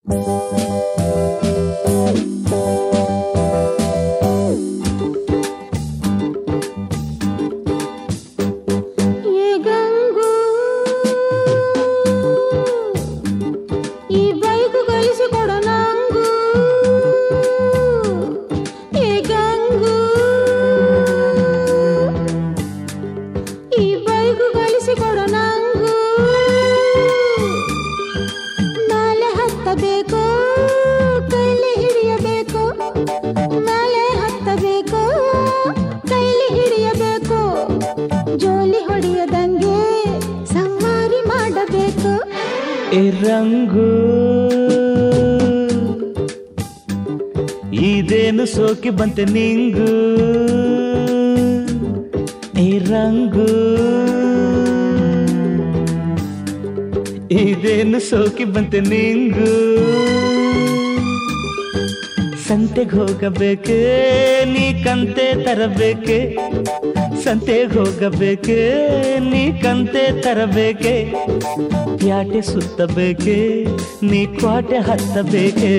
ಏ ಗಂಗು ಈ ಬೈಕು ಕಲಿಸಿಕೊಡ ನಂಗು ಏ ಗಂಗು ಈ ಬೈಕು ಕಲಿಸಿಕೊಡ ನಂಗು ಮೇಲೆ ಹತ್ತಬೇಕು ಕೈಲಿ ಹಿಡಿಯಬೇಕು ಮೇಲೆ ಹತ್ತಬೇಕು ಕೈಲಿ ಹಿಡಿಯಬೇಕು ಜೋಲಿ ಹೊಡೆಯದಂಗೆ ಸವಾರಿ ಮಾಡಬೇಕು ಎ ರಂಗು ಇದೇನು ಸೋಕಿ ಬಂತೆ ನಿಂಗು ಎ ರಂಗು ಇದೇನು ಸೋಕಿ ಬಂತೆ ನಿಂಗು ಸಂತೆಗೆ ಹೋಗಬೇಕೆ ನೀ ಕಂತೆ ತರಬೇಕೆ ಸಂತೆಗೆ ಹೋಗಬೇಕೆ ನೀ ಕಂತೆ ತರಬೇಕೆ ಪ್ಯಾಟೆ ಸುತ್ತಬೇಕೆ ನೀ ಕ್ವಾಟೆ ಹತ್ತಬೇಕೆ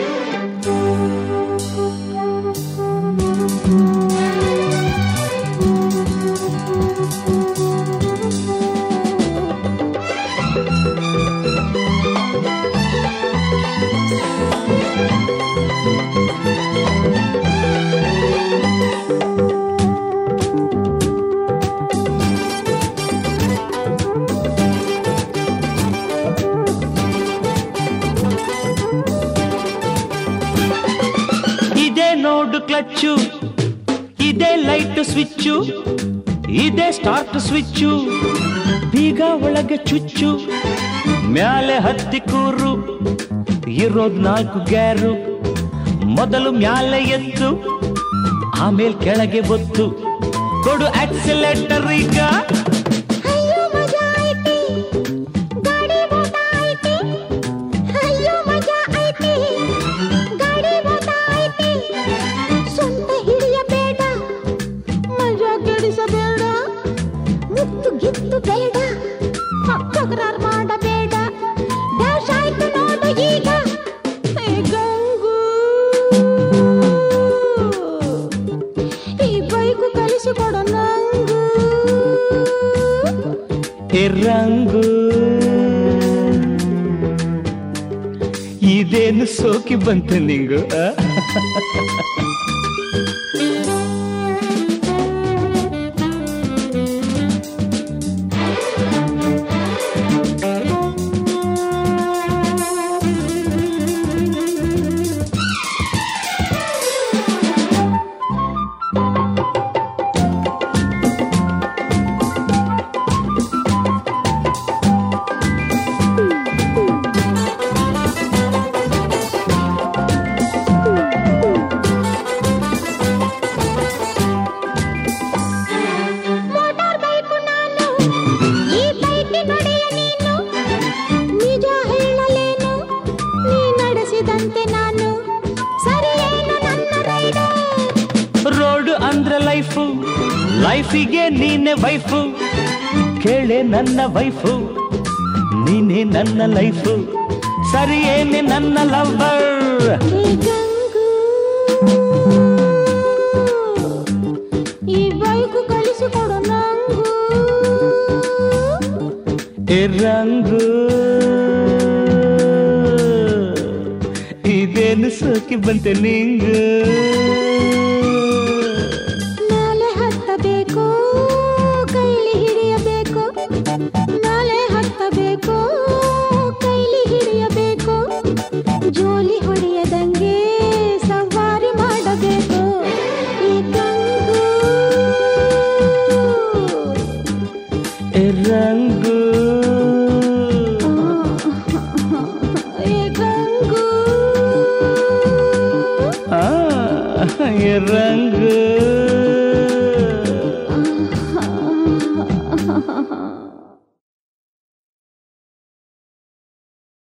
ಇದೇ ನೋಡು ಕ್ಲಚ್ಚು ಇದೇ ಲೈಟ್ ಸ್ವಿಚ್ಚು ಇದೇ ಸ್ಟಾರ್ಟ್ ಸ್ವಿಚ್ಚು ಬೀಗ ಒಳಗೆ ಚುಚ್ಚು ಮ್ಯಾಲೆ ಹತ್ತಿ ಕೂರು ಇರೋದ್ ನಾಲ್ಕು ಗ್ಯಾರು ಮೊದಲು ಮ್ಯಾಲೆ ಎತ್ತು ಆಮೇಲೆ ಕೆಳಗೆ ಬೊತ್ತು ಕೊಡು ಆಕ್ಸಿಲೇಟರ್ ಈಗ ಅಯ್ಯೋ ಮಜಾ ಐತಿ ಗಾಡಿ ಬೋಟ ಐತಿ ಅಯ್ಯೋ ಮಜಾ ಐತಿ ಗಾಡಿ ಬೋಟ ಐತಿ ಸ್ವಂತ ಹಿಡಿಯಬೇಡ ಮಜಾ ಕೆಡಿಸಬೇಡ ಮುತ್ತು ಗಿತ್ತು ಬೇಡ ತಕರಾರ್ ಮಾಡಬೇಡ ಡ್ಯಾಶ್ ಆಯ್ತು ನೋಡು ಈಗ ಏ ಗಂಗು ಈ ಬೈಕು ಕಲಿಸಿಕೊಡ ನಂಗು ಎ ರಂಗು ಇದೇನು ಸೋಕಿ ಬಂತು ನಿಂಗು ಆ? ಮೋಟಾರ್ ಬೈಕು ನಾನು ಈ ಬೈಕ್ ನಡೆಯ ನೀನು ನಿಜ ಹೇಳಲೇನು ನೀ ನಡೆಸಿದಂತೆ ನಾನು ಸರಿಯೇನು ನನ್ನ ರೈಡರ್ ರೋಡ್ ಅಂದ್ರೆ ಲೈಫು ಲೈಫಿಗೆ ನೀನೆ ವೈಫು ಕೇಳೆ ನನ್ನ ವೈಫು ನೀನೆ ನನ್ನ ಲೈಫು ಸರಿಯೇನೆ ನನ್ನ ಲವ್ವರ್ ಏ ಗಂಗು ಈ ಬೈಕು ಕಲಿಸಿಕೊಡು ನಂಗು ಎ ರಂಗು ಇದೇನು ಸೋಕಿ ಬಂತೆ ನಿಂಗು ಮೇಲೆ ಹತ್ತಬೇಕು ಕೈಲಿ ಹಿಡಿಯಬೇಕು ಮೇಲೆ ಹತ್ತಬೇಕು ಕೈಲಿ ಹಿಡಿಯಬೇಕು ಜೋಲಿ ಹೊಡೆಯದಂಗೆ ಸವಾರಿ ಮಾಡಬೇಕು ಈ ಗಂಗು ಎ ರಂಗು ಈ ಗಂಗು ಆ, ಎ ರಂಗು